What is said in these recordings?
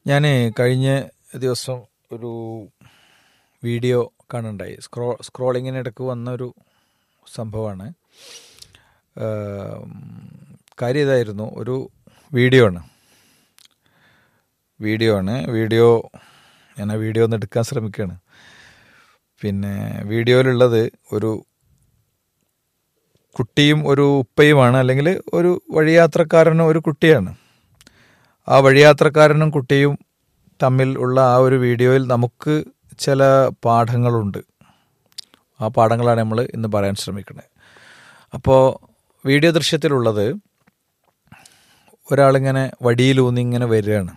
ഞാൻ കഴിഞ്ഞ ദിവസം ഒരു വീഡിയോ കാണുണ്ടായി സ്ക്രോ സ്ക്രോളിങ്ങിനിടക്ക് വന്നൊരു സംഭവമാണ് കാര്യം ഇതായിരുന്നു ഒരു വീഡിയോ ആണ് വീഡിയോ ആണ് വീഡിയോ ഞാൻ ആ വീഡിയോ ഒന്ന് എടുക്കാൻ ശ്രമിക്കുകയാണ് പിന്നെ വീഡിയോയിലുള്ളത് ഒരു കുട്ടിയും ഒരു ഉപ്പയുമാണ് അല്ലെങ്കിൽ ഒരു വഴിയാത്രക്കാരനും ഒരു കുട്ടിയാണ് ആ വഴിയാത്രക്കാരനും കുട്ടിയും തമ്മിൽ ഉള്ള ആ ഒരു വീഡിയോയിൽ നമുക്ക് ചില പാഠങ്ങളുണ്ട് ആ പാഠങ്ങളാണ് നമ്മൾ ഇന്ന് പറയാൻ ശ്രമിക്കുന്നത് അപ്പോൾ വീഡിയോ ദൃശ്യത്തിലുള്ളത് ഒരാളിങ്ങനെ വടിയിലൂന്നി ഇങ്ങനെ വരികയാണ്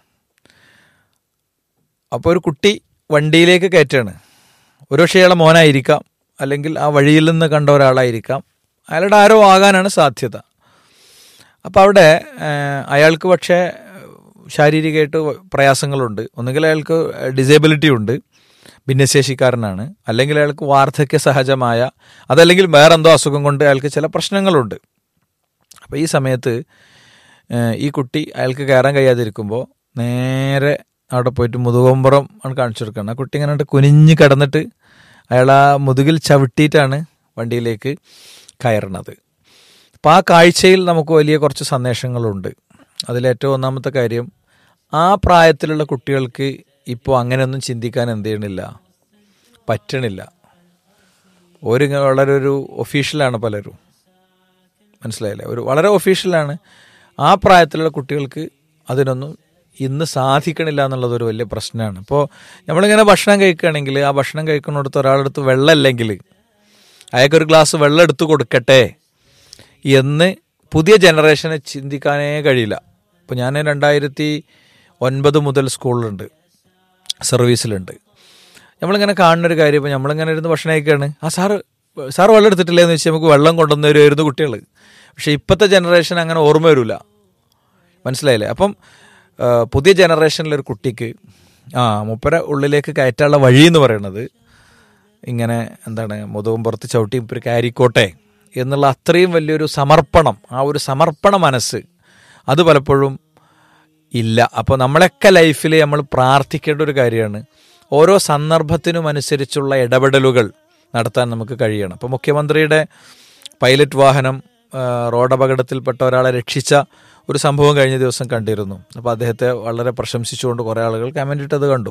അപ്പോൾ ഒരു കുട്ടി വണ്ടിയിലേക്ക് കയറ്റാണ് ഒരുപക്ഷെ അയാളെ മോനായിരിക്കാം അല്ലെങ്കിൽ ആ വഴിയിൽ നിന്ന് കണ്ട ഒരാളായിരിക്കാം അയാളുടെ ആരോ ആകാനാണ് സാധ്യത അപ്പോൾ അവിടെ അയാൾക്ക് പക്ഷേ ശാരീരികമായിട്ട് പ്രയാസങ്ങളുണ്ട് ഒന്നുകിൽ അയാൾക്ക് ഡിസേബിലിറ്റി ഉണ്ട് ഭിന്നശേഷിക്കാരനാണ് അല്ലെങ്കിൽ അയാൾക്ക് വാർദ്ധക്യ സഹജമായ അതല്ലെങ്കിൽ വേറെന്തോ അസുഖം കൊണ്ട് അയാൾക്ക് ചില പ്രശ്നങ്ങളുണ്ട് അപ്പോൾ ഈ സമയത്ത് ഈ കുട്ടി അയാൾക്ക് കയറാൻ കഴിയാതിരിക്കുമ്പോൾ നേരെ അവിടെ പോയിട്ട് മുതുകൊമ്പുറം ആണ് കാണിച്ചു കൊടുക്കുകയാണ് ആ കുട്ടി ഇങ്ങനെ കുനിഞ്ഞ് കിടന്നിട്ട് അയാൾ ആ മുതുകിൽ ചവിട്ടിയിട്ടാണ് വണ്ടിയിലേക്ക് കയറണത് അപ്പോൾ ആ കാഴ്ചയിൽ നമുക്ക് വലിയ കുറച്ച് സന്ദേശങ്ങളുണ്ട് അതിലേറ്റവും ഒന്നാമത്തെ കാര്യം ആ പ്രായത്തിലുള്ള കുട്ടികൾക്ക് ഇപ്പോൾ അങ്ങനെയൊന്നും ചിന്തിക്കാൻ എന്ത് ചെയ്യണില്ല പറ്റണില്ല ഒരു വളരെ ഒരു ഒഫീഷ്യലാണ് പലരും മനസ്സിലായില്ലേ ഒരു വളരെ ഒഫീഷ്യലാണ് ആ പ്രായത്തിലുള്ള കുട്ടികൾക്ക് അതിനൊന്നും ഇന്ന് സാധിക്കണില്ല എന്നുള്ളത് ഒരു വലിയ പ്രശ്നമാണ് ഇപ്പോൾ നമ്മളിങ്ങനെ ഭക്ഷണം കഴിക്കുകയാണെങ്കിൽ ആ ഭക്ഷണം കഴിക്കുന്നിടത്ത് ഒരാളെടുത്ത് വെള്ളമല്ലെങ്കിൽ അയാൾക്കൊരു ഗ്ലാസ് വെള്ളം എടുത്ത് കൊടുക്കട്ടെ എന്ന് പുതിയ ജനറേഷനെ ചിന്തിക്കാനേ കഴിയില്ല ഇപ്പോൾ ഞാൻ രണ്ടായിരത്തി ഒൻപത് മുതൽ സ്കൂളിലുണ്ട് സർവീസിലുണ്ട് നമ്മളിങ്ങനെ കാണുന്നൊരു കാര്യം ഇപ്പോൾ നമ്മളിങ്ങനെ ഇരുന്ന് ഭക്ഷണം കഴിക്കുകയാണ് ആ സാറ് സാറ് വെള്ളം എടുത്തിട്ടില്ലേ എന്ന് വെച്ചാൽ നമുക്ക് വെള്ളം കൊണ്ടുവന്ന് വരുമായിരുന്നു കുട്ടികൾ പക്ഷേ ഇപ്പോഴത്തെ ജനറേഷൻ അങ്ങനെ ഓർമ്മ വരില്ല മനസ്സിലായില്ലേ അപ്പം പുതിയ ജനറേഷനിലൊരു കുട്ടിക്ക് ആ മുപ്പര ഉള്ളിലേക്ക് കയറ്റാനുള്ള വഴി എന്ന് പറയുന്നത് ഇങ്ങനെ എന്താണ് മുതവും പുറത്ത് ചവിട്ടി ഇപ്പം കയറിക്കോട്ടെ എന്നുള്ള അത്രയും വലിയൊരു സമർപ്പണം ആ ഒരു സമർപ്പണ മനസ്സ് അത് പലപ്പോഴും ഇല്ല അപ്പോൾ നമ്മളൊക്കെ ലൈഫിൽ നമ്മൾ പ്രാർത്ഥിക്കേണ്ട ഒരു കാര്യമാണ് ഓരോ സന്ദർഭത്തിനും അനുസരിച്ചുള്ള ഇടപെടലുകൾ നടത്താൻ നമുക്ക് കഴിയണം അപ്പോൾ മുഖ്യമന്ത്രിയുടെ പൈലറ്റ് വാഹനം റോഡ് അപകടത്തിൽപ്പെട്ട ഒരാളെ രക്ഷിച്ച ഒരു സംഭവം കഴിഞ്ഞ ദിവസം കണ്ടിരുന്നു അപ്പോൾ അദ്ദേഹത്തെ വളരെ പ്രശംസിച്ചുകൊണ്ട് കുറേ ആളുകൾ കമൻ്റ് ഇട്ടത് കണ്ടു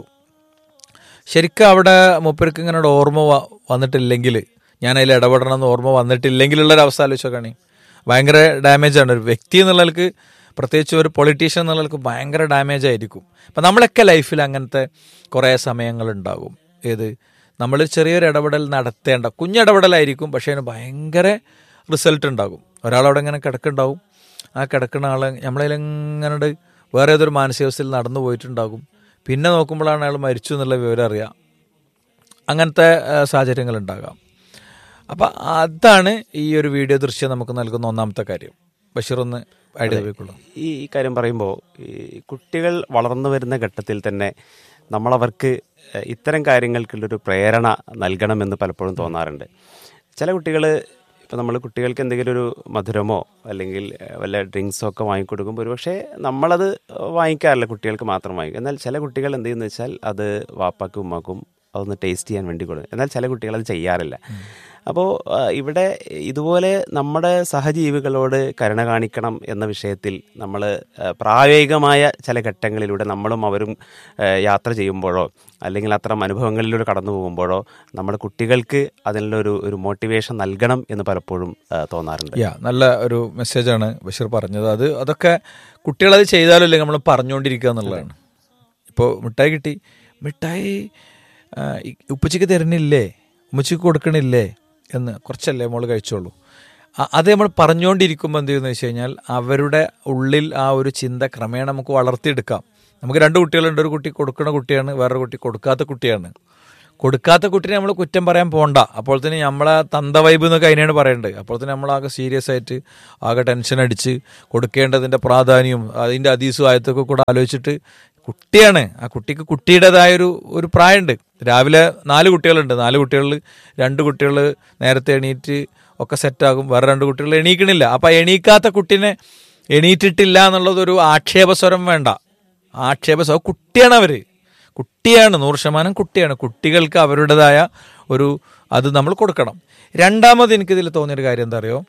ശരിക്കും അവിടെ മൂപ്പർക്ക് ഇങ്ങനെ ഓർമ്മ വന്നിട്ടില്ലെങ്കിൽ ഞാൻ അതിൽ ഇടപെടണം എന്ന് ഓർമ്മ വന്നിട്ടില്ലെങ്കിലുള്ളൊരു അവസ്ഥ ആലോചിച്ചോക്കാണി ഭയങ്കര ഡാമേജ് ആണ് ഒരു വ്യക്തി എന്നുള്ളവർക്ക് പ്രത്യേകിച്ച് ഒരു പൊളിറ്റീഷ്യൻ എന്നുള്ളവർക്ക് ഭയങ്കര ഡാമേജ് ആയിരിക്കും അപ്പം നമ്മളൊക്കെ ലൈഫിൽ അങ്ങനത്തെ കുറേ സമയങ്ങളുണ്ടാകും ഏത് നമ്മൾ ചെറിയൊരു ഇടപെടൽ നടത്തേണ്ട കുഞ്ഞിടപെടലായിരിക്കും പക്ഷേ അതിന് ഭയങ്കര റിസൾട്ട് ഉണ്ടാകും ഒരാളവിടെ ഇങ്ങനെ കിടക്കുന്നുണ്ടാവും ആ കിടക്കുന്ന ആൾ നമ്മളതിലെങ്ങനെ വേറെ ഏതൊരു മാനസികാവസ്ഥയിൽ നടന്നു പോയിട്ടുണ്ടാകും പിന്നെ നോക്കുമ്പോഴാണ് അയാൾ മരിച്ചു എന്നുള്ള വിവരം അറിയാം അങ്ങനത്തെ സാഹചര്യങ്ങൾ ഉണ്ടാകാം അപ്പം അതാണ് ഈ ഒരു വീഡിയോ ദൃശ്യം നമുക്ക് നൽകുന്ന ഒന്നാമത്തെ കാര്യം ബഷീർ ഒന്ന് ഐഡിയ പോയിക്കൊള്ളൂ ഈ കാര്യം പറയുമ്പോൾ ഈ കുട്ടികൾ വളർന്നു വരുന്ന ഘട്ടത്തിൽ തന്നെ നമ്മളവർക്ക് ഇത്തരം കാര്യങ്ങൾക്കുള്ളൊരു പ്രേരണ നൽകണമെന്ന് പലപ്പോഴും തോന്നാറുണ്ട് ചില കുട്ടികൾ ഇപ്പോൾ നമ്മൾ കുട്ടികൾക്ക് എന്തെങ്കിലും ഒരു മധുരമോ അല്ലെങ്കിൽ വല്ല ഡ്രിങ്ക്സോ ഒക്കെ വാങ്ങിക്കൊടുക്കുമ്പോൾ ഒരുപക്ഷെ നമ്മളത് വാങ്ങിക്കാറില്ല കുട്ടികൾക്ക് മാത്രം വാങ്ങിക്കും എന്നാൽ ചില കുട്ടികൾ എന്ത് ചെയ്യുന്നത് വെച്ചാൽ അത് വാപ്പാക്കും ഉമ്മാക്കും അതൊന്ന് ടേസ്റ്റ് ചെയ്യാൻ വേണ്ടി കൊടുക്കും എന്നാൽ ചില കുട്ടികൾ അത് ചെയ്യാറില്ല അപ്പോൾ ഇവിടെ ഇതുപോലെ നമ്മുടെ സഹജീവികളോട് കരുണ കാണിക്കണം എന്ന വിഷയത്തിൽ നമ്മൾ പ്രായോഗികമായ ചില ഘട്ടങ്ങളിലൂടെ നമ്മളും അവരും യാത്ര ചെയ്യുമ്പോഴോ അല്ലെങ്കിൽ അത്തരം അനുഭവങ്ങളിലൂടെ കടന്നു പോകുമ്പോഴോ നമ്മുടെ കുട്ടികൾക്ക് അതിനുള്ള ഒരു ഒരു മോട്ടിവേഷൻ നൽകണം എന്ന് പലപ്പോഴും തോന്നാറുണ്ട് യാ നല്ല ഒരു മെസ്സേജാണ് ബഷീർ പറഞ്ഞത് അത് അതൊക്കെ കുട്ടികളത് ചെയ്താലല്ലേ നമ്മൾ പറഞ്ഞുകൊണ്ടിരിക്കുക എന്നുള്ളതാണ് ഇപ്പോൾ മിഠായി കിട്ടി മിഠായി ഉപ്പച്ചയ്ക്ക് തരുന്നില്ലേ ഉമ്മച്ചിക്ക് കൊടുക്കണില്ലേ എന്ന് കുറച്ചല്ലേ നമ്മൾ കഴിച്ചോളൂ അത് നമ്മൾ പറഞ്ഞുകൊണ്ടിരിക്കുമ്പോൾ എന്ത് ചെയ്യുന്നത് വെച്ച് കഴിഞ്ഞാൽ അവരുടെ ഉള്ളിൽ ആ ഒരു ചിന്ത ക്രമേണ നമുക്ക് വളർത്തിയെടുക്കാം നമുക്ക് രണ്ട് കുട്ടികളുണ്ട് ഒരു കുട്ടി കൊടുക്കുന്ന കുട്ടിയാണ് വേറൊരു കുട്ടി കൊടുക്കാത്ത കുട്ടിയാണ് കൊടുക്കാത്ത കുട്ടിനെ നമ്മൾ കുറ്റം പറയാൻ പോണ്ട അപ്പോൾ തന്നെ നമ്മളെ തന്ത വൈബ് എന്നൊക്കെ അതിനാണ് പറയേണ്ടത് അപ്പോൾ തന്നെ നമ്മളാകെ സീരിയസ് ആയിട്ട് ആകെ ടെൻഷൻ അടിച്ച് കൊടുക്കേണ്ടതിൻ്റെ പ്രാധാന്യവും അതിൻ്റെ അതീസും ആയത്തൊക്കെ കൂടെ ആലോചിച്ചിട്ട് കുട്ടിയാണ് ആ കുട്ടിക്ക് കുട്ടിയുടേതായ ഒരു ഒരു പ്രായമുണ്ട് രാവിലെ നാല് കുട്ടികളുണ്ട് നാല് കുട്ടികളിൽ രണ്ട് കുട്ടികൾ നേരത്തെ എണീറ്റ് ഒക്കെ സെറ്റാകും വേറെ രണ്ട് കുട്ടികൾ എണീക്കണില്ല അപ്പം എണീക്കാത്ത കുട്ടീനെ എണീറ്റിട്ടില്ല എന്നുള്ളതൊരു ആക്ഷേപസ്വരം വേണ്ട ആക്ഷേപ സ്വ കുട്ടിയാണ് അവർ കുട്ടിയാണ് നൂറ് ശതമാനം കുട്ടിയാണ് കുട്ടികൾക്ക് അവരുടേതായ ഒരു അത് നമ്മൾ കൊടുക്കണം രണ്ടാമത് എനിക്കിതിൽ തോന്നിയൊരു കാര്യം എന്താ അറിയോ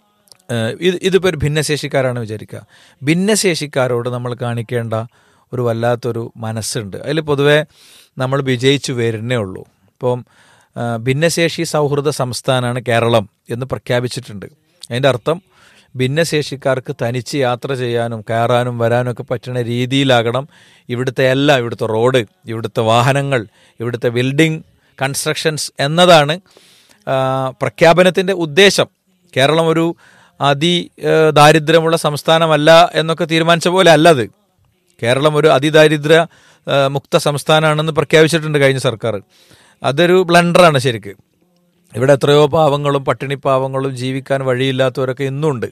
ഏഹ് ഇത് ഇതിപ്പോൾ ഒരു ഭിന്നശേഷിക്കാരാണ് വിചാരിക്കുക ഭിന്നശേഷിക്കാരോട് നമ്മൾ കാണിക്കേണ്ട ഒരു വല്ലാത്തൊരു മനസ്സുണ്ട് അതിൽ പൊതുവെ നമ്മൾ വിജയിച്ചു വരുന്നേ ഉള്ളൂ ഇപ്പം ആ, ഭിന്നശേഷി സൗഹൃദ സംസ്ഥാനമാണ് കേരളം എന്ന് പ്രഖ്യാപിച്ചിട്ടുണ്ട് അതിൻ്റെ അർത്ഥം ഭിന്നശേഷിക്കാർക്ക് തനിച്ച് യാത്ര ചെയ്യാനും കയറാനും വരാനും ഒക്കെ പറ്റുന്ന രീതിയിലാകണം ഇവിടുത്തെ എല്ലാം ഇവിടുത്തെ റോഡ് ഇവിടുത്തെ വാഹനങ്ങൾ ഇവിടുത്തെ ബിൽഡിംഗ് കൺസ്ട്രക്ഷൻസ് എന്നതാണ് ആ, പ്രഖ്യാപനത്തിൻ്റെ ഉദ്ദേശം കേരളം ഒരു അതി ആ, ദാരിദ്ര്യമുള്ള സംസ്ഥാനമല്ല എന്നൊക്കെ തീരുമാനിച്ച പോലെ അല്ലത് കേരളം ഒരു അതിദാരിദ്ര്യ ആ, മുക്ത സംസ്ഥാനമാണെന്ന് പ്രഖ്യാപിച്ചിട്ടുണ്ട് കഴിഞ്ഞ സർക്കാർ അതൊരു ബ്ലണ്ടറാണ് ശരിക്ക് ഇവിടെ എത്രയോ പാവങ്ങളും പട്ടിണി പാവങ്ങളും ജീവിക്കാൻ വഴിയില്ലാത്തവരൊക്കെ ഇന്നുണ്ട്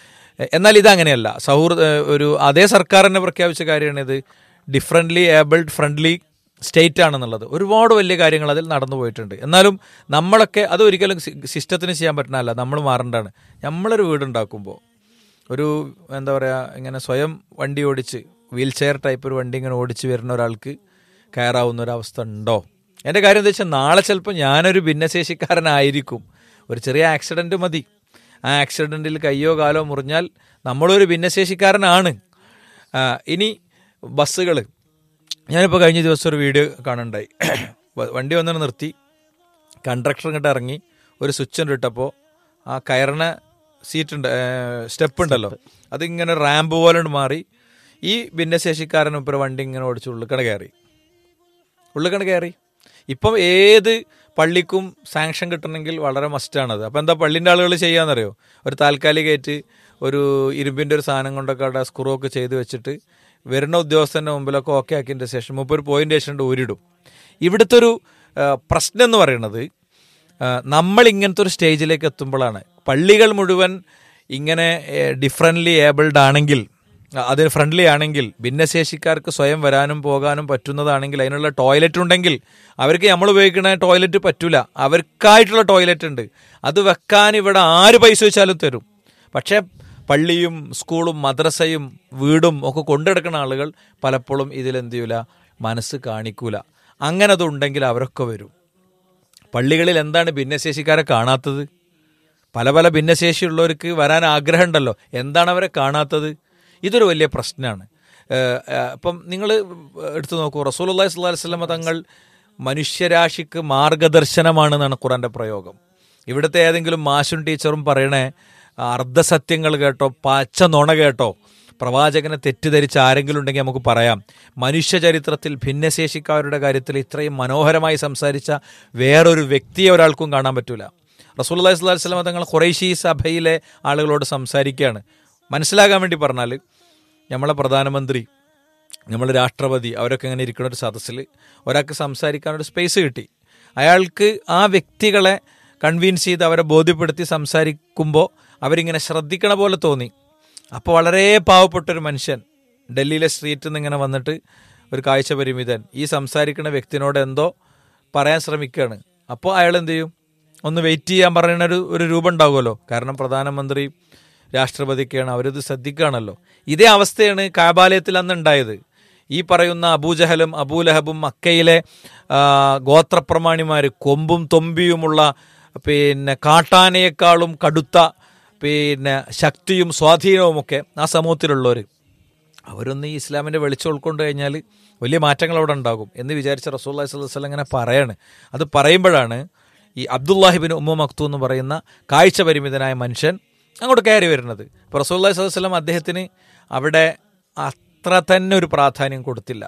എ- എന്നാൽ ഇതങ്ങനെയല്ല സൗഹൃദ ഒരു അതേ സർക്കാർ തന്നെ പ്രഖ്യാപിച്ച കാര്യമാണ് ഇത് ഡിഫറൻ്റ്ലി ഏബിൾഡ് ഫ്രണ്ട്ലി സ്റ്റേറ്റ് ആണെന്നുള്ളത് ഒരുപാട് വലിയ കാര്യങ്ങൾ അതിൽ നടന്നു പോയിട്ടുണ്ട് എന്നാലും നമ്മളൊക്കെ അത് ഒരിക്കലും സി- സിസ്റ്റത്തിന് ചെയ്യാൻ പറ്റുന്നതല്ല നമ്മൾ മാറേണ്ടതാണ് നമ്മളൊരു വീടുണ്ടാക്കുമ്പോൾ ഒരു എന്താ പറയുക ഇങ്ങനെ സ്വയം വണ്ടി ഓടിച്ച് വീൽ ചെയർ ടൈപ്പ് ഒരു വണ്ടി ഇങ്ങനെ ഓടിച്ച് വരുന്ന ഒരാൾക്ക് കയറാവുന്ന ഒരു അവസ്ഥ ഉണ്ടോ എൻ്റെ കാര്യം എന്താ വെച്ചാൽ നാളെ ചിലപ്പോൾ ഞാനൊരു ഭിന്നശേഷിക്കാരനായിരിക്കും ഒരു ചെറിയ ആക്സിഡൻറ്റ് മതി ആ ആക്സിഡൻറ്റിൽ കയ്യോ കാലോ മുറിഞ്ഞാൽ നമ്മളൊരു ഭിന്നശേഷിക്കാരനാണ് ആ, ഇനി ബസ്സുകൾ ഞാനിപ്പോൾ കഴിഞ്ഞ ദിവസം ഒരു വീഡിയോ കാണുണ്ടായി വ- വണ്ടി വന്നിട്ട് നിർത്തി കണ്ടക്ടർ ഇങ്ങോട്ട് ഇറങ്ങി ഒരു സ്വിച്ച് ഉണ്ട് ഇട്ടപ്പോൾ ആ കയറിന സീറ്റ് ഉണ്ട് സ്റ്റെപ്പ് ഉണ്ടല്ലോ അതിങ്ങനെ റാമ്പ് പോലെ ഉണ്ട് മാറി ഈ ഭിന്നശേഷിക്കാരൻ ഇപ്പോൾ വണ്ടി ഇങ്ങനെ ഓടിച്ച് ഉള്ളിക്കണ കയറി ഉള്ളിക്കണ കയറി ഇപ്പം ഏത് പള്ളിക്കും സാങ്ഷൻ കിട്ടണമെങ്കിൽ വളരെ മസ്റ്റാണത് അപ്പം എന്താ പള്ളിൻ്റെ ആളുകൾ ചെയ്യാന്നറിയോ ഒരു താൽക്കാലികമായിട്ട് ഒരു ഇരുമ്പിൻ്റെ ഒരു സാധനം കൊണ്ടൊക്കെ അവിടെ സ്ക്രൂ ഒക്കെ ചെയ്ത് വെച്ചിട്ട് വരുന്ന ഉദ്യോഗസ്ഥൻ്റെ മുമ്പിലൊക്കെ ഓക്കെ ആക്കിയതിൻ്റെ ശേഷം മുമ്പ് ഒരു പോയിന്റ് ശേഷം ഊരിടും ഇവിടുത്തെ ഒരു ആ, പ്രശ്നം എന്ന് പറയുന്നത് ആ, നമ്മൾ ഇങ്ങനത്തെ ഒരു സ്റ്റേജിലേക്ക് എത്തുമ്പോഴാണ് പള്ളികൾ മുഴുവൻ ഇങ്ങനെ ഡിഫറൻ്റ്ലി ഏബിൾഡ് ആണെങ്കിൽ ആ, അതിന് ഫ്രണ്ട്ലി ആണെങ്കിൽ ഭിന്നശേഷിക്കാർക്ക് സ്വയം വരാനും പോകാനും പറ്റുന്നതാണെങ്കിൽ അതിനുള്ള ടോയ്ലറ്റ് ഉണ്ടെങ്കിൽ അവർക്ക് നമ്മൾ ഉപയോഗിക്കുന്ന ടോയ്ലറ്റ് പറ്റൂല അവർക്കായിട്ടുള്ള ടോയ്ലറ്റ് ഉണ്ട് അത് വെക്കാൻ ഇവിടെ ആര് പൈസ വെച്ചാലും തരും പക്ഷേ പള്ളിയും സ്കൂളും മദ്രസയും വീടും ഒക്കെ കൊണ്ടെടുക്കുന്ന ആളുകൾ പലപ്പോഴും ഇതിലെന്ത് ചെയ്യൂല മനസ്സ് കാണിക്കൂല അങ്ങനെ അതുണ്ടെങ്കിൽ അവരൊക്കെ വരും പള്ളികളിൽ എന്താണ് ഭിന്നശേഷിക്കാരെ കാണാത്തത് പല പല ഭിന്നശേഷിയുള്ളവർക്ക് വരാൻ ആഗ്രഹമുണ്ടല്ലോ എന്താണ് അവരെ കാണാത്തത് ഇതൊരു വലിയ പ്രശ്നമാണ് ഏഹ്, ഏഹ്, ഇപ്പം നിങ്ങൾ എടുത്തു നോക്കൂ റസൂൽ അള്ളഹി സ്വല്ലാ വസ്ലമ തങ്ങൾ മനുഷ്യരാശിക്ക് മാർഗദർശനമാണെന്നാണ് ഖുറാന്റെ പ്രയോഗം ഇവിടുത്തെ ഏതെങ്കിലും മാഷും ടീച്ചറും പറയണേ അർദ്ധസത്യങ്ങൾ കേട്ടോ പച്ച നുണ കേട്ടോ പ്രവാചകനെ തെറ്റിദ്ധരിച്ച് ആരെങ്കിലും ഉണ്ടെങ്കിൽ നമുക്ക് പറയാം മനുഷ്യ ചരിത്രത്തിൽ ഭിന്നശേഷിക്കാരുടെ കാര്യത്തിൽ ഇത്രയും മനോഹരമായി സംസാരിച്ച വേറൊരു വ്യക്തിയെ ഒരാൾക്കും കാണാൻ പറ്റൂല റസൂല്ലി സ്വലാഹി സ്വലമ തങ്ങൾ ഖുറൈശി സഭയിലെ ആളുകളോട് സംസാരിക്കുകയാണ് മനസ്സിലാകാൻ വേണ്ടി പറഞ്ഞാൽ നമ്മളെ പ്രധാനമന്ത്രി നമ്മൾ രാഷ്ട്രപതി അവരൊക്കെ ഇങ്ങനെ ഇരിക്കുന്ന ഒരു സദസ്സിൽ ഒരാൾക്ക് സംസാരിക്കാനൊരു സ്പേസ് കിട്ടി അയാൾക്ക് ആ വ്യക്തികളെ കൺവിൻസ് ചെയ്ത് അവരെ ബോധ്യപ്പെടുത്തി സംസാരിക്കുമ്പോൾ അവരിങ്ങനെ ശ്രദ്ധിക്കണ പോലെ തോന്നി അപ്പോൾ വളരെ പാവപ്പെട്ടൊരു മനുഷ്യൻ ഡൽഹിയിലെ സ്ട്രീറ്റിൽ നിന്ന് ഇങ്ങനെ വന്നിട്ട് ഒരു കാഴ്ച പരിമിതൻ ഈ സംസാരിക്കുന്ന വ്യക്തിനോട് എന്തോ പറയാൻ ശ്രമിക്കുകയാണ് അപ്പോൾ അയാൾ എന്ത് ചെയ്യും ഒന്ന് വെയിറ്റ് ചെയ്യാൻ പറയുന്ന ഒരു ഒരു രൂപം ഉണ്ടാകുമല്ലോ കാരണം പ്രധാനമന്ത്രി രാഷ്ട്രപതിക്കാണ് അവരിത് ശ്രദ്ധിക്കുകയാണല്ലോ ഇതേ അവസ്ഥയാണ് കാബാലയത്തിൽ അന്ന് ഉണ്ടായത് ഈ പറയുന്ന അബൂജഹലും അബൂലഹബും മക്കയിലെ ആ, ഗോത്രപ്രമാണിമാർ കൊമ്പും തൊമ്പിയുമുള്ള പിന്നെ കാട്ടാനയെക്കാളും കടുത്ത പിന്നെ ശക്തിയും സ്വാധീനവുമൊക്കെ ആ സമൂഹത്തിലുള്ളവർ അവരൊന്ന് ഈ ഇസ്ലാമിൻ്റെ വെളിച്ചം ഉൾക്കൊണ്ട് കഴിഞ്ഞാൽ വലിയ മാറ്റങ്ങൾ അവിടെ ഉണ്ടാകും എന്ന് വിചാരിച്ച റസൂല്ലാ സ്വലം ഇങ്ങനെ പറയാണ് അത് പറയുമ്പോഴാണ് ഈ അബ്ദുല്ലാഹിബിൻ ഉമ്മ മക്തു എന്ന് പറയുന്ന കാഴ്ച പരിമിതനായ മനുഷ്യൻ അങ്ങോട്ട് കയറി വരുന്നത് ഇപ്പോൾ റസൂല്ലാ സ്വലം അദ്ദേഹത്തിന് അവിടെ അത്ര തന്നെ ഒരു പ്രാധാന്യം കൊടുത്തില്ല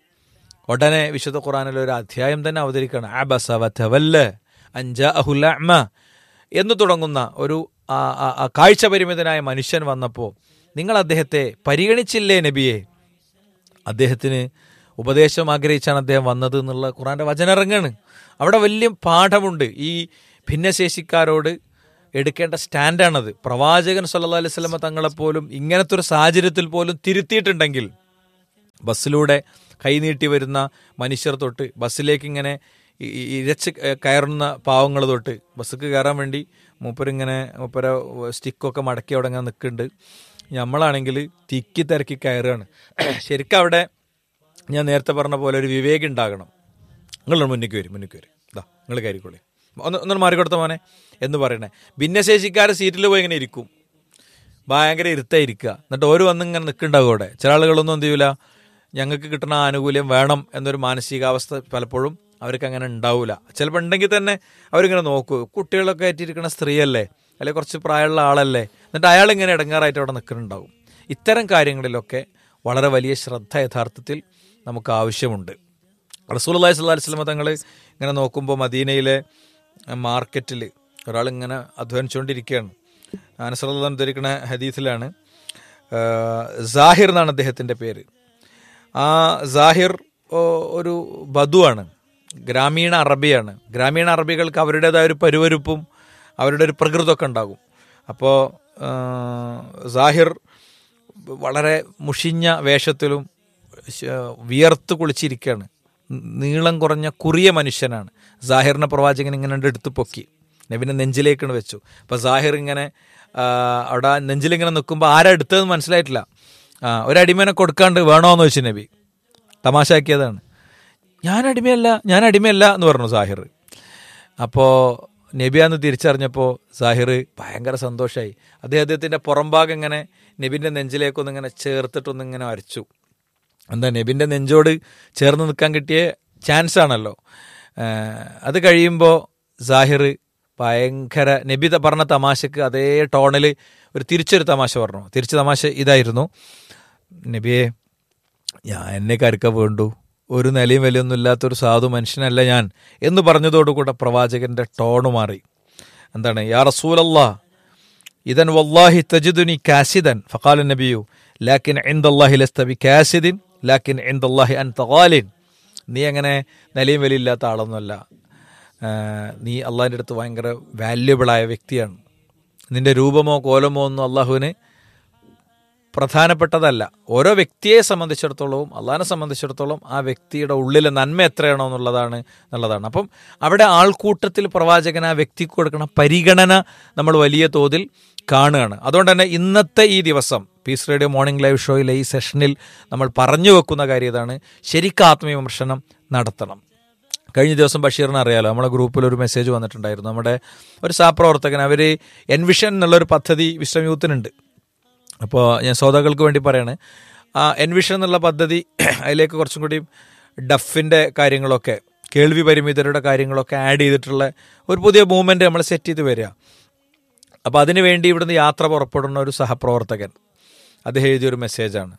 ഉടനെ വിശുദ്ധ ഖുറാനിൽ ഒരു അധ്യായം തന്നെ അവതരിക്കുകയാണ് അബസ വതവല്ല അഞ്ചാ അഹുൽ അഅ്മ എന്ന് തുടങ്ങുന്ന ഒരു ആ, ആ, ആ കാഴ്ച പരിമിതനായ മനുഷ്യൻ വന്നപ്പോൾ നിങ്ങൾ അദ്ദേഹത്തെ പരിഗണിച്ചില്ലേ നബിയെ അദ്ദേഹത്തിന് ഉപദേശം ആഗ്രഹിച്ചാണ് അദ്ദേഹം വന്നത് എന്നുള്ള ഖുറാന്റെ വചനം ഇറങ്ങാണ് അവിടെ വലിയ പാഠമുണ്ട് ഈ ഭിന്നശേഷിക്കാരോട് എടുക്കേണ്ട സ്റ്റാൻഡാണത് പ്രവാചകൻ സല്ലല്ലാഹു അലൈഹി വസല്ലമ തങ്ങളെപ്പോലും ഇങ്ങനത്തെ ഒരു സാഹചര്യത്തിൽ പോലും തിരുത്തിയിട്ടുണ്ടെങ്കിൽ ബസ്സിലൂടെ കൈനീട്ടി വരുന്ന മനുഷ്യർ തൊട്ട് ബസ്സിലേക്ക് ഇങ്ങനെ ഇ- ഇ- ഇരച്ച് കയറുന്ന പാവങ്ങൾ തൊട്ട് ബസ്സിക്ക് കയറാൻ വേണ്ടി മൂപ്പരിങ്ങനെ മൂപ്പര സ്റ്റിക്കൊക്കെ മടക്കി അവിടെ ഇങ്ങനെ നിൽക്കുന്നുണ്ട് നമ്മളാണെങ്കിൽ തിക്കി തിരക്കി കയറുകയാണ് ശരിക്കും അവിടെ ഞാൻ നേരത്തെ പറഞ്ഞ പോലെ ഒരു വിവേകം ഉണ്ടാകണം നിങ്ങൾ മുന്നിക്ക് വരും മുന്നിക്ക് വരും ഇതാ നിങ്ങൾ കയറിക്കോളി ഒന്ന് ഒന്നും മാറിക്കൊടുത്ത മോനെ എന്ന് പറയണേ ഭിന്നശേഷിക്കാരെ സീറ്റിൽ പോയി ഇങ്ങനെ ഇരിക്കും ഭയങ്കര ഇരുത്തായിരിക്കുക എന്നിട്ട് ഓരോ വന്ന് ഇങ്ങനെ നിൽക്കുന്നുണ്ടാവും അവിടെ ചില ആളുകളൊന്നും എന്ത് ചെയ്യൂല ഞങ്ങൾക്ക് കിട്ടുന്ന ആനുകൂല്യം വേണം എന്നൊരു മാനസികാവസ്ഥ പലപ്പോഴും അവർക്ക് അങ്ങനെ ഉണ്ടാവില്ല ചിലപ്പോൾ ഉണ്ടെങ്കിൽ തന്നെ അവരിങ്ങനെ നോക്കൂ കുട്ടികളൊക്കെ ആയിട്ടിരിക്കുന്ന സ്ത്രീയല്ലേ അല്ലെങ്കിൽ കുറച്ച് പ്രായമുള്ള ആളല്ലേ എന്നിട്ട് അയാൾ ഇങ്ങനെ ഇടങ്ങാറായിട്ട് അവിടെ നിൽക്കുന്നുണ്ടാവും ഇത്തരം കാര്യങ്ങളിലൊക്കെ വളരെ വലിയ ശ്രദ്ധ യഥാർത്ഥത്തിൽ നമുക്ക് ആവശ്യമുണ്ട് റസൂലുള്ളാഹി സ്വല്ലല്ലാഹി അലൈഹി വസല്ലം തങ്ങൾ ഇങ്ങനെ നോക്കുമ്പോൾ മദീനയിലെ മാർക്കറ്റിൽ ഒരാൾ ഇങ്ങനെ അധ്വാനിച്ചുകൊണ്ടിരിക്കുകയാണ് അനസറുദ്ദാൻ ധരിക്കുന്ന ഹദീസിലാണ് ആ, സാഹിർ എന്നാണ് അദ്ദേഹത്തിൻ്റെ പേര് ആ സാഹിർ ഓ, ഒരു ബധുവാണ് ഗ്രാമീണ അറബിയാണ് ഗ്രാമീണ അറബികൾക്ക് അവരുടേതായ ഒരു പരുവരുപ്പും അവരുടെ ഒരു പ്രകൃതമൊക്കെ ഉണ്ടാകും അപ്പോൾ സാഹിർ വളരെ മുഷിഞ്ഞ വേഷത്തിലും ശ- വിയർത്ത് കുളിച്ചിരിക്കുകയാണ് നീളം കുറഞ്ഞ കുറിയ മനുഷ്യനാണ് സാഹിറിനെ പ്രവാചകൻ ഇങ്ങനെ എടുത്ത് പൊക്കി നബിനെ നെഞ്ചിലേക്കാണ് വെച്ചു അപ്പോൾ സാഹിർ ഇങ്ങനെ ആ, അവിടെ ആ നെഞ്ചിലിങ്ങനെ നിൽക്കുമ്പോൾ ആരാ എടുത്തതെന്ന് മനസ്സിലായിട്ടില്ല ആ ഒരടിമേനെ കൊടുക്കാണ്ട് വേണോന്ന് വെച്ചു നബി തമാശാക്കിയതാണ് ഞാൻ അടിമയല്ല ഞാൻ അടിമയല്ല എന്ന് പറഞ്ഞു സാഹിർ അപ്പോൾ നബിയാന്ന് തിരിച്ചറിഞ്ഞപ്പോൾ സാഹിർ ഭയങ്കര സന്തോഷമായി അദ്ദേഹത്തിൻ്റെ പുറംഭാഗം ഇങ്ങനെ നബിൻ്റെ നെഞ്ചിലേക്കൊന്ന് ഇങ്ങനെ ചേർത്തിട്ടൊന്ന് ഇങ്ങനെ വരച്ചു എന്താ നബിൻ്റെ നെഞ്ചോട് ചേർന്ന് നിൽക്കാൻ കിട്ടിയ ചാൻസ് ആണല്ലോ ഏഹ് അത് കഴിയുമ്പോൾ സാഹിർ ഭയങ്കര നബി ത- പറഞ്ഞ തമാശക്ക് അതേ ടോണിൽ ഒരു തിരിച്ചൊരു തമാശ പറഞ്ഞു തിരിച്ച തമാശ ഇതായിരുന്നു നബിയെ ഞാൻ എന്നെ കരുക്ക വേണ്ടു ഒരു നിലയും വിലയൊന്നും ഇല്ലാത്തൊരു സാധു മനുഷ്യനല്ല ഞാൻ എന്ന് പറഞ്ഞതോടുകൂടെ പ്രവാചകന്റെ ടോണ് മാറി എന്താണ് യാ റസൂലല്ലാ ഇതൻ വല്ലാഹി തജിദുനി കാസിദൻ ഫഖാല നബിയു ലാക്കിൻ ഇന്ദല്ലാഹി ലസ്ത ബി കാസിദിൻ ലാക്കിൻ ഇന്ദല്ലാഹി അൻ തഗാലിൻ നീ അങ്ങനെ നിലയും വിലയില്ലാത്ത ആളൊന്നുമല്ല ആ, നീ അള്ളാഹിൻ്റെ അടുത്ത് ഭയങ്കര വാല്യുബിളായ വ്യക്തിയാണ് നിന്റെ രൂപമോ കോലമോ ഒന്നും അള്ളാഹുവിന് പ്രധാനപ്പെട്ടതല്ല ഓരോ വ്യക്തിയെ സംബന്ധിച്ചിടത്തോളവും അള്ളാഹിനെ സംബന്ധിച്ചിടത്തോളം ആ വ്യക്തിയുടെ ഉള്ളിലെ നന്മ എത്രയാണോ എന്നുള്ളതാണ് എന്നുള്ളതാണ് അപ്പം അവിടെ ആൾക്കൂട്ടത്തിൽ പ്രവാചകൻ ആ വ്യക്തിക്ക് കൊടുക്കുന്ന പരിഗണന നമ്മൾ വലിയ തോതിൽ കാണുകയാണ് അതുകൊണ്ട് തന്നെ ഇന്നത്തെ ഈ ദിവസം പീസ് റേഡിയോ മോർണിംഗ് ലൈവ് ഷോയിലെ ഈ സെഷനിൽ നമ്മൾ പറഞ്ഞു വെക്കുന്ന കാര്യം ഇതാണ് ശരിക്കും ആത്മവിമർശനം നടത്തണം കഴിഞ്ഞ ദിവസം ബഷീറിന് അറിയാലോ നമ്മുടെ ഗ്രൂപ്പിൽ ഒരു മെസ്സേജ് വന്നിട്ടുണ്ടായിരുന്നു നമ്മുടെ ഒരു സഹപ്രവർത്തകൻ അവർ എൻവിഷൻ എന്നുള്ളൊരു പദ്ധതി വിശ്രം യൂത്തിനുണ്ട് അപ്പോൾ ഞാൻ ശ്രോതാക്കൾക്ക് വേണ്ടി പറയാണ് ആ എൻവിഷൻ എന്നുള്ള പദ്ധതി അതിലേക്ക് കുറച്ചും കൂടി ഡഫിൻ്റെ കാര്യങ്ങളൊക്കെ കേൾവി പരിമിതരുടെ കാര്യങ്ങളൊക്കെ ആഡ് ചെയ്തിട്ടുള്ള ഒരു പുതിയ മൂവ്മെൻറ്റ് നമ്മൾ സെറ്റ് ചെയ്ത് വരിക അപ്പോൾ അതിനു വേണ്ടി ഇവിടുന്ന് യാത്ര പുറപ്പെടുന്ന ഒരു സഹപ്രവർത്തകൻ അദ്ദേഹം എഴുതിയൊരു മെസ്സേജാണ്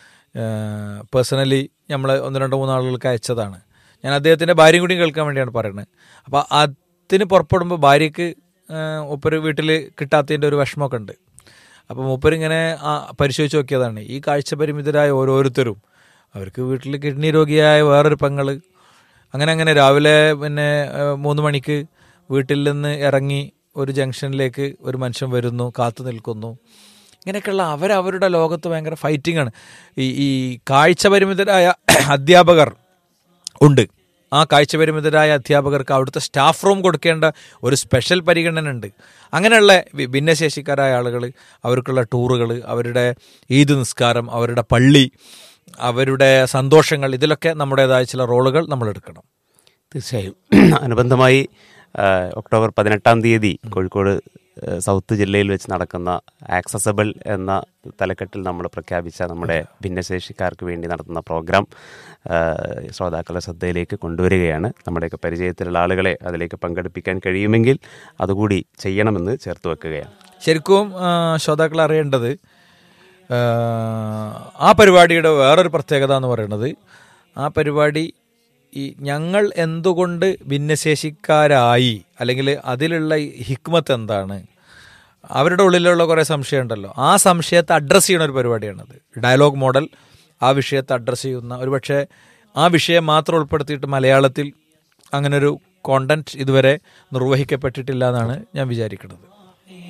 പേഴ്സണലി നമ്മൾ ഒന്ന് രണ്ട് മൂന്ന് ആളുകൾക്ക് അയച്ചതാണ് ഞാൻ അദ്ദേഹത്തിൻ്റെ ഭാര്യയും കൂടി കേൾക്കാൻ വേണ്ടിയാണ് പറയുന്നത് അപ്പോൾ അതിന് പുറപ്പെടുമ്പോൾ ഭാര്യയ്ക്ക് ഒപ്പര് വീട്ടിൽ കിട്ടാത്തതിൻ്റെ ഒരു വിഷമമൊക്കെ ഉണ്ട് അപ്പോൾ മൂപ്പരിങ്ങനെ ആ പരിശോധിച്ച് നോക്കിയതാണ് ഈ കാഴ്ച പരിമിതരായ ഓരോരുത്തരും അവർക്ക് വീട്ടിൽ കിഡ്നി രോഗിയായ വേറൊരു പെങ്ങള് അങ്ങനെ അങ്ങനെ രാവിലെ പിന്നെ ഏഹ്, മൂന്ന് മണിക്ക് വീട്ടിൽ നിന്ന് ഇറങ്ങി ഒരു ജംഗ്ഷനിലേക്ക് ഒരു മനുഷ്യൻ വരുന്നു കാത്തു നിൽക്കുന്നു ഇങ്ങനെയൊക്കെയുള്ള അവരവരുടെ ലോകത്ത് ഭയങ്കര ഫൈറ്റിംഗ് ആണ് ഈ ഈ കാഴ്ച പരിമിതരായ അധ്യാപകർ ഉണ്ട് ആ കാഴ്ചപരിമിതരായ അധ്യാപകർക്ക് അവിടുത്തെ സ്റ്റാഫ് റൂം കൊടുക്കേണ്ട ഒരു സ്പെഷ്യൽ പരിഗണന ഉണ്ട് അങ്ങനെയുള്ള വി- ഭിന്നശേഷിക്കാരായ ആളുകൾ അവർക്കുള്ള ടൂറുകൾ അവരുടെ ഈദ് നിസ്കാരം അവരുടെ പള്ളി അവരുടെ സന്തോഷങ്ങൾ ഇതിലൊക്കെ നമ്മുടേതായ ചില റോളുകൾ നമ്മൾ എടുക്കണം തീർച്ചയായും അനുബന്ധമായി ആ, ഒക്ടോബർ പതിനെട്ടാം തീയതി കോഴിക്കോട് ആ, സൗത്ത് ജില്ലയിൽ വെച്ച് നടക്കുന്ന ആക്സസബിൾ എന്ന തലക്കെട്ടിൽ നമ്മൾ പ്രഖ്യാപിച്ച നമ്മുടെ ഭിന്നശേഷിക്കാർക്ക് വേണ്ടി നടത്തുന്ന പ്രോഗ്രാം ആ, ശ്രോതാക്കളുടെ ശ്രദ്ധയിലേക്ക് കൊണ്ടുവരികയാണ് നമ്മുടെയൊക്കെ പരിചയത്തിലുള്ള ആളുകളെ അതിലേക്ക് പങ്കെടുപ്പിക്കാൻ കഴിയുമെങ്കിൽ അതുകൂടി ചെയ്യണമെന്ന് ചേർത്ത് വെക്കുകയാണ് ശരിക്കും ആ, ശ്രോതാക്കൾ അറിയേണ്ടത് ആ, ആ പരിപാടിയുടെ വേറൊരു പ്രത്യേകത എന്ന് പറയുന്നത് ആ പരിപാടി ഈ ഞങ്ങൾ എന്തുകൊണ്ട് ഭിന്നശേഷിക്കാരായി അല്ലെങ്കിൽ അതിലുള്ള ഈ ഹിക്മത്ത് എന്താണ് അവരുടെ ഉള്ളിലുള്ള കുറേ സംശയം ഉണ്ടല്ലോ ആ സംശയത്തെ അഡ്രസ്സ് ചെയ്യുന്ന ഒരു പരിപാടിയാണത് ഡയലോഗ് മോഡൽ ആ വിഷയത്തെ അഡ്രസ്സ് ചെയ്യുന്ന ഒരു പക്ഷേ ആ വിഷയം മാത്രം ഉൾപ്പെടുത്തിയിട്ട് മലയാളത്തിൽ അങ്ങനൊരു കോണ്ടന്റ് ഇതുവരെ നിർവഹിക്കപ്പെട്ടിട്ടില്ല എന്നാണ് ഞാൻ വിചാരിക്കുന്നത്